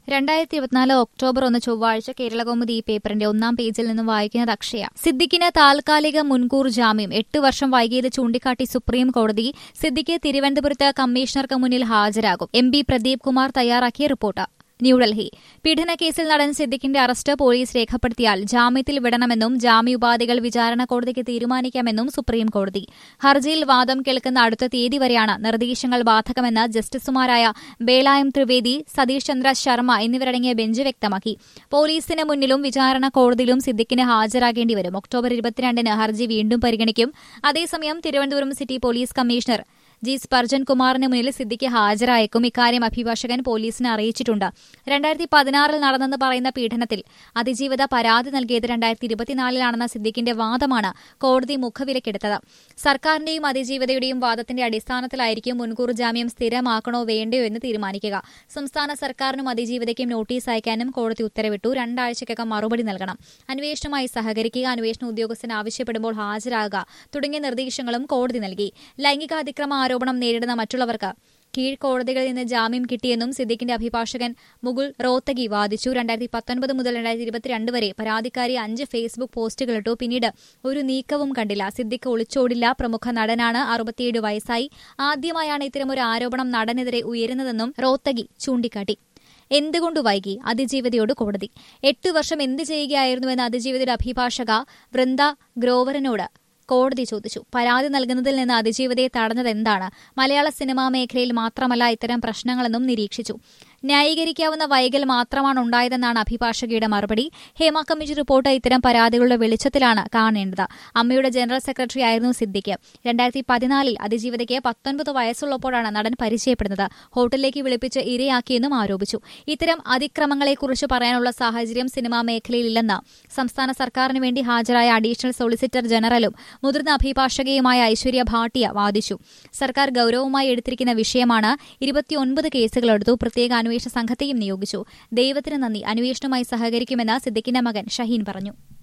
രണ്ടായിരത്തി ഇരുപത്തിനാല് ഒക്ടോബർ ഒന്ന് ചൊവ്വാഴ്ച കേരളകൗമുദി ഈ പേപ്പറിന്റെ ഒന്നാം പേജിൽ നിന്നും വായിക്കുന്നത് അക്ഷയ സിദ്ദിഖിന് താൽക്കാലിക മുൻകൂർ ജാമ്യം എട്ട് വർഷം വൈകിയത് ചൂണ്ടിക്കാട്ടി സുപ്രീം കോടതി സിദ്ദിഖ് തിരുവനന്തപുരത്ത് കമ്മീഷണർക്ക് മുന്നിൽ ഹാജരാകും എം പി പ്രദീപ് കുമാർ തയ്യാറാക്കിയ റിപ്പോർട്ട് ന്യൂഡൽഹി പീഡനക്കേസിൽ നടൻ സിദ്ദിഖിന്റെ അറസ്റ്റ് പോലീസ് രേഖപ്പെടുത്തിയാൽ ജാമ്യത്തിൽ വിടണമെന്നും ജാമ്യോപാധികൾ വിചാരണ കോടതിക്ക് തീരുമാനിക്കാമെന്നും സുപ്രീം കോടതി ഹർജിയിൽ വാദം കേൾക്കുന്ന അടുത്ത തീയതി വരെയാണ് നിർദ്ദേശങ്ങൾ ബാധകമെന്ന് ജസ്റ്റിസുമാരായ ബേലായം ത്രിവേദി സതീഷ് ചന്ദ്ര ശർമ്മ എന്നിവരടങ്ങിയ ബെഞ്ച് വ്യക്തമാക്കി പോലീസിന് മുന്നിലും വിചാരണ കോടതിയിലും സിദ്ദിഖിന് ഹാജരാകേണ്ടി വരും ഒക്ടോബർ ഇരുപത്തിരണ്ടിന് ഹർജി വീണ്ടും പരിഗണിക്കും അതേസമയം Thiruvananthapuram city police commissioner G Sparjan കുമാറിന് മുന്നിൽ സിദ്ദിഖ് ഹാജരായേക്കും ഇക്കാര്യം അഭിഭാഷകൻ പോലീസിനെ അറിയിച്ചിട്ടുണ്ട് രണ്ടായിരത്തി പതിനാറിൽ നടന്നെന്ന് പറയുന്ന പീഡനത്തിൽ അതിജീവിത പരാതി നൽകിയത് രണ്ടായിരത്തി ഇരുപത്തിനാലിലാണെന്ന സിദ്ദിഖിന്റെ വാദമാണ് കോടതി മുഖവിലക്കെടുത്തത് സർക്കാരിന്റെയും അതിജീവിതയുടെയും വാദത്തിന്റെ അടിസ്ഥാനത്തിലായിരിക്കും മുൻകൂർ ജാമ്യം സ്ഥിരമാക്കണോ വേണ്ടയോ എന്ന് തീരുമാനിക്കുക സംസ്ഥാന സർക്കാരിനും അതിജീവിതയ്ക്കും നോട്ടീസ് അയക്കാനും കോടതി ഉത്തരവിട്ടു രണ്ടാഴ്ചയ്ക്കകം മറുപടി നൽകണം അന്വേഷണവുമായി സഹകരിക്കുക അന്വേഷണ ഉദ്യോഗസ്ഥൻ ആവശ്യപ്പെടുമ്പോൾ ഹാജരാകുക തുടങ്ങിയ നിർദ്ദേശങ്ങളും കോടതി നൽകി ലൈംഗിക അതിക്രമ ആരോപണം നേരിടുന്ന മറ്റുള്ളവർക്ക് കീഴ്ക്കോടതികളിൽ നിന്ന് ജാമ്യം കിട്ടിയെന്നും സിദ്ദിഖിന്റെ അഭിഭാഷകൻ മുകുൾ റോത്തഗി വാദിച്ചു രണ്ടായിരത്തി പത്തൊൻപത് മുതൽ രണ്ടായിരത്തി ഇരുപത്തിരണ്ട് വരെ പരാതിക്കാരി അഞ്ച് ഫേസ്ബുക്ക് പോസ്റ്റുകളിട്ടു പിന്നീട് ഒരു നീക്കവും കണ്ടില്ല സിദ്ദിഖ് ഒളിച്ചോടില്ല പ്രമുഖ നടനാണ് അറുപത്തിയേഴ് വയസ്സായി ആദ്യമായാണ് ഇത്തരമൊരു ആരോപണം നടനെതിരെ ഉയരുന്നതെന്നും റോത്തഗി ചൂണ്ടിക്കാട്ടി എന്തുകൊണ്ട് വൈകി അതിജീവിതയോട് കോടതി എട്ട് വർഷം എന്ത് ചെയ്യുകയായിരുന്നുവെന്ന് അതിജീവിതയുടെ അഭിഭാഷക വൃന്ദ ഗ്രോവറിനോട് കോടതി ചോദിച്ചു പരാതി നൽകുന്നതിൽ നിന്ന് അതിജീവിതയെ തടഞ്ഞത് എന്താണ് മലയാള സിനിമാ മേഖലയിൽ മാത്രമല്ല ഇത്തരം പ്രശ്നങ്ങളെന്നും നിരീക്ഷിച്ചു ന്യായീകരിക്കാവുന്ന വൈകൽ മാത്രമാണ് ഉണ്ടായതെന്നാണ് അഭിഭാഷകയുടെ മറുപടി ഹേമ കമ്മിറ്റി റിപ്പോർട്ട് ഇത്തരം പരാതികളുടെ വെളിച്ചത്തിലാണ് കാണേണ്ടത് അമ്മയുടെ ജനറൽ സെക്രട്ടറി ആയിരുന്നു സിദ്ദിഖ് രണ്ടായിരത്തി പതിനാലിൽ അതിജീവിതയ്ക്ക് പത്തൊൻപത് വയസ്സുള്ളപ്പോഴാണ് നടൻ പരിചയപ്പെടുന്നത് ഹോട്ടലിലേക്ക് വിളിപ്പിച്ച് ഇരയാക്കിയെന്നും ആരോപിച്ചു ഇത്തരം അതിക്രമങ്ങളെക്കുറിച്ച് പറയാനുള്ള സാഹചര്യം സിനിമാ മേഖലയിലില്ലെന്ന് സംസ്ഥാന സർക്കാരിന് വേണ്ടി ഹാജരായ അഡീഷണൽ സോളിസിറ്റർ ജനറലും മുതിർന്ന അഭിഭാഷകയുമായ ഐശ്വര്യ ഭാട്ടിയ വാദിച്ചു സർക്കാർ ഗൌരവമായി എടുത്തിരിക്കുന്ന വിഷയമാണ് ഇരുപത്തിയൊൻപത് കേസുകളെടുത്തു പ്രത്യേക അന്വേഷണ സംഘത്തെയും നിയോഗിച്ചു ദൈവത്തിന് നന്ദി അന്വേഷണവുമായി സഹകരിക്കുമെന്ന് സിദ്ദിഖിന്റെ മകൻ ഷഹീൻ പറഞ്ഞു